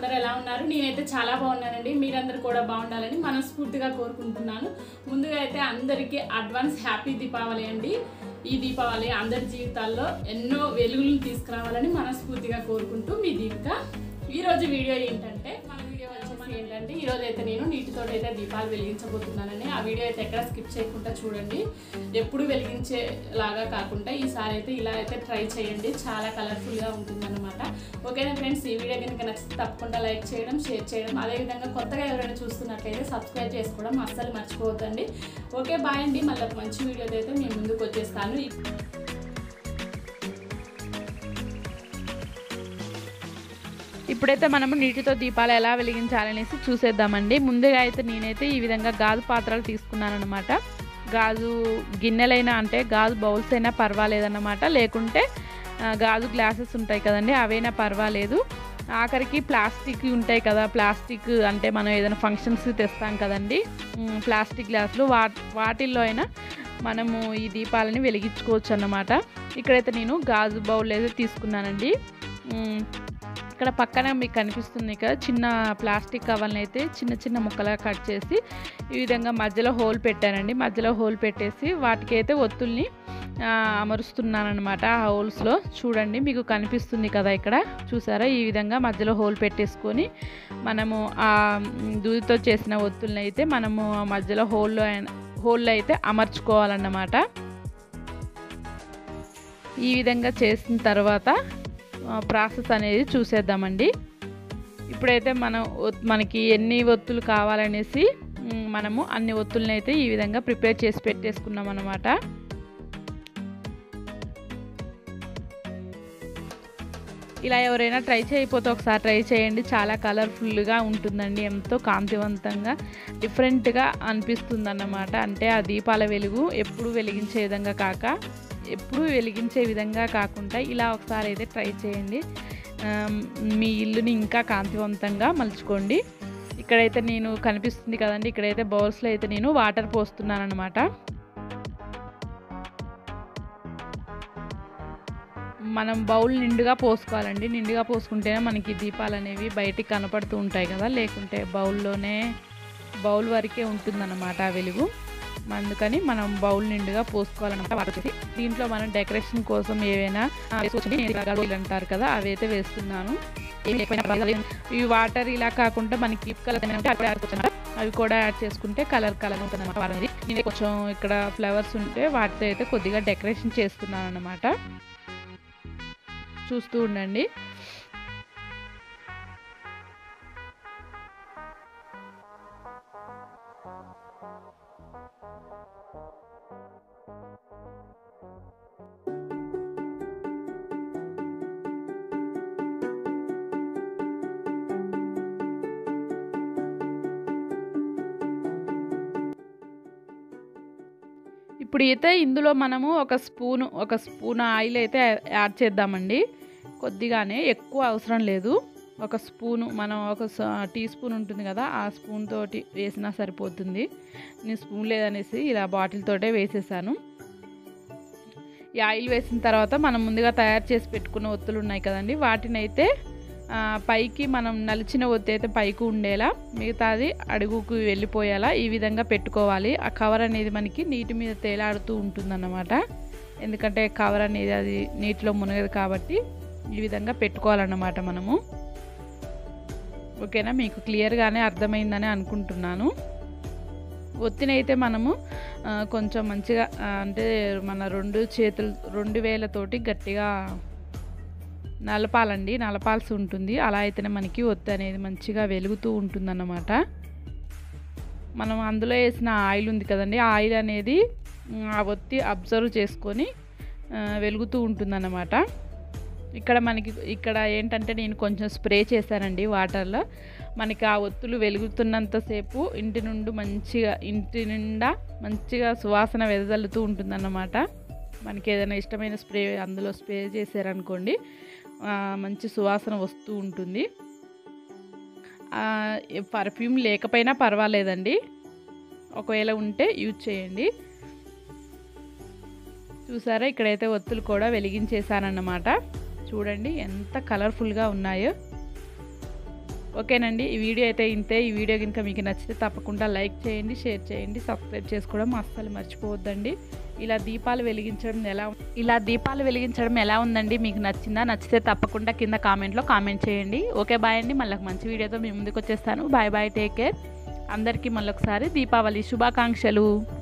అందరు ఎలా ఉన్నారు నేనైతే చాలా బాగున్నానండి మీరందరూ కూడా బాగుండాలని మనస్ఫూర్తిగా కోరుకుంటున్నాను ముందుగా అయితే అందరికీ అడ్వాన్స్ హ్యాపీ దీపావళి అండి ఈ దీపావళి అందరి జీవితాల్లో ఎన్నో వెలుగులను తీసుకురావాలని మనస్ఫూర్తిగా కోరుకుంటూ మీ దీపిక ఈరోజు వీడియో ఏంటంటే మన వీడియో వచ్చేసి ఏంటంటే ఈరోజు అయితే నేను నీటితో అయితే దీపాలు వెలిగించబోతున్నానని ఆ వీడియో అయితే ఎక్కడ స్కిప్ చేయకుండా చూడండి ఎప్పుడు వెలిగించేలాగా కాకుండా ఈసారి అయితే ఇలా అయితే ట్రై చేయండి చాలా కలర్ఫుల్గా ఉంటుందన్నమాట ఓకేనా ఫ్రెండ్స్ ఈ వీడియో కనుక నచ్చితే తప్పకుండా లైక్ చేయడం షేర్ చేయడం అదేవిధంగా కొత్తగా ఎవరైనా చూస్తున్నట్లయితే సబ్స్క్రైబ్ చేసుకోవడం అస్సలు మర్చిపోవద్దండి ఓకే బాయ్ అండి మళ్ళీ ఒక మంచి వీడియోతో అయితే మేము ముందుకు వచ్చేస్తాను ఇప్పుడైతే మనము నీటితో దీపాలు ఎలా వెలిగించాలనేసి చూసేద్దామండి ముందుగా అయితే నేనైతే ఈ విధంగా గాజు పాత్రలు తీసుకున్నాను అనమాట గాజు గిన్నెలైనా అంటే గాజు బౌల్స్ అయినా పర్వాలేదన్నమాట లేకుంటే ఆ, గాజు గ్లాసెస్ ఉంటాయి కదండి అవైనా పర్వాలేదు ఆఖరికి ప్లాస్టిక్ ఉంటాయి కదా ప్లాస్టిక్ అంటే మనం ఏదైనా ఫంక్షన్స్ తెస్తాం కదండి ఉమ్, ప్లాస్టిక్ గ్లాసులు వా వాటిల్లో అయినా మనము ఈ దీపాలని వెలిగించుకోవచ్చు అన్నమాట ఇక్కడైతే నేను గాజు బౌల్ అయితే తీసుకున్నానండి ఉమ్, ఇక్కడ పక్కన మీకు కనిపిస్తుంది కదా చిన్న ప్లాస్టిక్ కవర్ని అయితే చిన్న చిన్న ముక్కలుగా కట్ చేసి ఈ విధంగా మధ్యలో హోల్ పెట్టానండి మధ్యలో హోల్ పెట్టేసి వాటికి అయితే ఒత్తుల్ని అమరుస్తున్నాను అనమాట ఆ హోల్స్లో చూడండి మీకు కనిపిస్తుంది కదా ఇక్కడ చూసారా ఈ విధంగా మధ్యలో హోల్ పెట్టేసుకొని మనము ఆ మ్, దూదితో చేసిన ఒత్తుల్ని అయితే మనము ఆ మధ్యలో హోల్లో హోల్లో అయితే అమర్చుకోవాలన్నమాట ఈ విధంగా చేసిన తర్వాత ఆ, ప్రాసెస్ అనేది చూసేద్దామండి ఇప్పుడైతే మనం ఒత్- మనకి ఎన్ని ఒత్తులు కావాలనేసి మ్, మనము అన్ని ఒత్తుల్ని అయితే ఈ విధంగా ప్రిపేర్ చేసి పెట్టేసుకున్నాం అనమాట ఇలా ఎవరైనా ట్రై చేయకపోతే ఒకసారి ట్రై చేయండి చాలా కలర్ఫుల్గా ఉంటుందండి ఎంతో కాంతివంతంగా డిఫరెంట్గా అనిపిస్తుంది అన్నమాట అంటే ఆ దీపాల వెలుగు ఎప్పుడు వెలిగించే విధంగా కాక ఎప్పుడు వెలిగించే విధంగా కాకుండా ఇలా ఒకసారి అయితే ట్రై చేయండి ఆమ్, మీ ఇల్లుని ఇంకా కాంతివంతంగా మలుచుకోండి ఇక్కడైతే నేను కనిపిస్తుంది కదండి ఇక్కడైతే బౌల్స్లో అయితే నేను వాటర్ పోస్తున్నాను అనమాట మనం బౌల్ నిండుగా పోసుకోవాలండి నిండుగా పోసుకుంటేనే మనకి దీపాలు అనేవి బయటికి కనపడుతూ ఉంటాయి కదా లేకుంటే బౌల్లోనే బౌల్ వరకే ఉంటుందన్నమాట ఆ వెలుగు అందుకని మనం బౌల్ నిండుగా పోసుకోవాలన్నమాట వాటర్ వచ్చేసి దీంట్లో మనం డెకరేషన్ కోసం ఏవైనా ఆ, వేసుకోవచ్చు నేను ఇలా గడవలు అంటారు కదా అవి అయితే వేస్తున్నాను ఏమి లేకపోయినా పర్వాలేదు. ఈ వాటర్ ఇలా కాకుండా మనకి కలర్ ఏమైనా ఉంటే అవి కూడా యాడ్ చేసుకోవచ్చు అవి కూడా యాడ్ చేసుకుంటే కలర్ కలర్ ఉంటుంది అనమాట వాటర్ అనేది నేను కొంచెం ఇక్కడ ఫ్లవర్స్ ఉంటే వాటితో అయితే కొద్దిగా డెకరేషన్ చేస్తున్నాను అనమాట చూస్తూ ఉండండి ఇప్పుడు అయితే ఇందులో మనము ఒక స్పూను ఒక స్పూన్ ఆయిల్ అయితే యాడ్ చేద్దామండి కొద్దిగానే ఎక్కువ అవసరం లేదు ఒక స్పూను మనం ఒక స- టీ స్పూన్ ఉంటుంది కదా ఆ స్పూన్ తోటి వేసినా సరిపోతుంది నేను స్పూన్ లేదనేసి ఇలా బాటిల్ తోటే వేసేసాను ఈ ఆయిల్ వేసిన తర్వాత మనం ముందుగా తయారు చేసి పెట్టుకున్న ఒత్తులు ఉన్నాయి కదండి వాటిని అయితే ఆ, పైకి మనం నలిచిన ఒత్తి అయితే పైకి ఉండేలా మిగతాది అడుగుకు వెళ్ళిపోయేలా ఈ విధంగా పెట్టుకోవాలి ఆ కవర్ అనేది మనకి నీటి మీద తేలాడుతూ ఉంటుందన్నమాట ఎందుకంటే కవర్ అనేది అది నీటిలో మునగదు కాబట్టి ఈ విధంగా పెట్టుకోవాలన్నమాట మనము ఓకేనా మీకు క్లియర్గానే అర్థమైందని అనుకుంటున్నాను ఒత్తినైతే మనము ఆ, కొంచెం మంచిగా ఆ, అంటే మన రెండు చేతులు రెండు వేలతోటి గట్టిగా నలపాలండి నలపాల్సి ఉంటుంది అలా అయితేనే మనకి ఒత్తి అనేది మంచిగా వెలుగుతూ ఉంటుందన్నమాట మనం అందులో వేసిన ఆయిల్ ఉంది కదండి ఆ ఆయిల్ అనేది మ్, ఆ ఒత్తి అబ్జర్వ్ చేసుకొని ఆ, వెలుగుతూ ఉంటుందన్నమాట ఇక్కడ మనకి ఇక్కడ ఏంటంటే నేను కొంచెం స్ప్రే చేశానండి వాటర్లో మనకి ఆ ఒత్తులు వెలుగుతున్నంతసేపు ఇంటి నుండి మంచిగా ఇంటి నిండా మంచిగా సువాసన వెదజల్లుతూ ఉంటుందన్నమాట మనకి ఏదైనా ఇష్టమైన స్ప్రే అందులో స్ప్రే చేశారనుకోండి ఆ, మంచి సువాసన వస్తూ ఉంటుంది పర్ఫ్యూమ్ లేకపోయినా పర్వాలేదండి ఒకవేళ ఉంటే యూజ్ చేయండి చూసారా ఇక్కడైతే ఒత్తులు కూడా వెలిగించేసానన్నమాట చూడండి ఎంత కలర్ఫుల్గా ఉన్నాయో ఓకేనండి ఈ వీడియో అయితే ఇంతే ఈ వీడియో కనుక మీకు నచ్చితే తప్పకుండా లైక్ చేయండి షేర్ చేయండి సబ్స్క్రైబ్ చేసుకోవడం అస్సలు మర్చిపోవద్దండి ఇలా దీపాలు వెలిగించడం ఎలా ఇలా దీపాలు వెలిగించడం ఎలా ఉందండి మీకు నచ్చిందా నచ్చితే తప్పకుండా కింద కామెంట్లో కామెంట్ చేయండి ఓకే బాయ్ అండి మళ్ళీ ఒక మంచి వీడియోతో మీ ముందుకు వచ్చేస్తాను బాయ్ బాయ్ టేక్ కేర్ అందరికీ మళ్ళొకసారి దీపావళి శుభాకాంక్షలు